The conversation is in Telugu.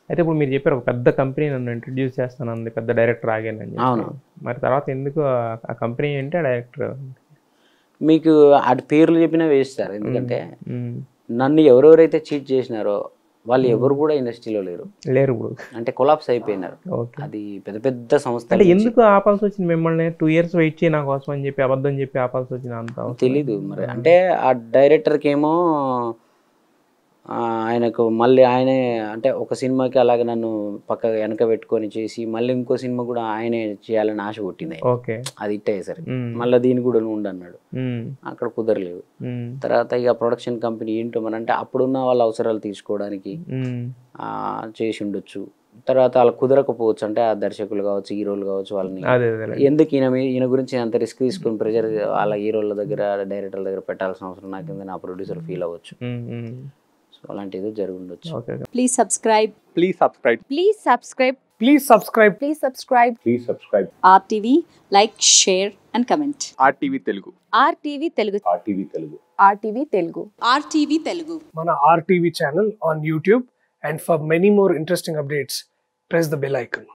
అయితే ఇప్పుడు మీరు చెప్పారు ఒక పెద్ద కంపెనీ నన్ను ఇంట్రడ్యూస్ చేస్తానంది పెద్ద డైరెక్టర్ ఆగానని చెప్పి. అవును. మరి తర్వాత ఎందుకు ఆ- ఆ కంపెనీ ఏంటి ఆ డైరెక్టర్ మీకు అటు పేర్లు చెప్పినా వేస్తారు ఎందుకంటే నన్ను ఎవరెవరైతే చీట్ చేసినారో వాళ్ళు ఎవరు కూడా ఇండస్ట్రీలో లేరు లేరు ఇప్పుడు అంటే కొలాప్స్ అయిపోయినారు ఓకే అది పెద్ద పెద్ద సంస్థ అంటే ఎందుకు ఆపాల్సి వచ్చింది మిమ్మల్ని టూ ఇయర్స్ వెయిట్ చేయి నా కోసం అని చెప్పి అబద్ధం చెప్పి ఆపాల్సి వచ్చింది అంత అవసరం? తెలీదు మరి అంటే ఆ డైరెక్టర్కి ఏమో ఆ, ఆయనకు మళ్ళీ ఆయనే అంటే ఒక సినిమాకి అలాగే నన్ను పక్క వెనక పెట్టుకొని చేసి మళ్ళీ ఇంకో సినిమా కూడా ఆయనే చేయాలని ఆశ పుట్టింది ఆయన. ఓకే అది ఇట్ అయ్యేసరికి ఉమ్, మళ్ళీ దీని కూడా నువ్వు ఉండు అన్నాడు ఉమ్, అక్కడ కుదరలేదు ఉమ్, తర్వాత ఇక ప్రొడక్షన్ కంపెనీ ఏంటో మన అంటే అప్పుడున్న వాళ్ళ అవసరాలు తీసుకోవడానికి ఉమ్, ఆ, చేసి ఉండొచ్చు తర్వాత వాళ్ళకి కుదరకపోవచ్చు అంటే ఆ దర్శకులు కావచ్చు హీరోలు కావచ్చు వాళ్ళని అదే అదే ఎందుకు ఈయన మీ- ఈయన గురించి అంత రిస్క్ తీసుకుని ప్రెజర్ వాళ్ళ హీరోల దగ్గర డైరెక్టర్ల దగ్గర పెట్టాల్సిన అవసరం నాకేంది నా ప్రొడ్యూసర్ ఫీల్ అవ్వచ్చు ఉమ్, ఉమ్, సో అలాంటిది జరిగి ఉండొచ్చు okay okay. Please subscribe. Please subscribe. Please subscribe. Please subscribe. Please subscribe. Please subscribe. RTV, like, share, and comment. RTV Telugu. RTV Telugu. RTV Telugu. RTV Telugu. RTV Telugu. మన RTV channel on YouTube. And for many more interesting updates, press the bell icon.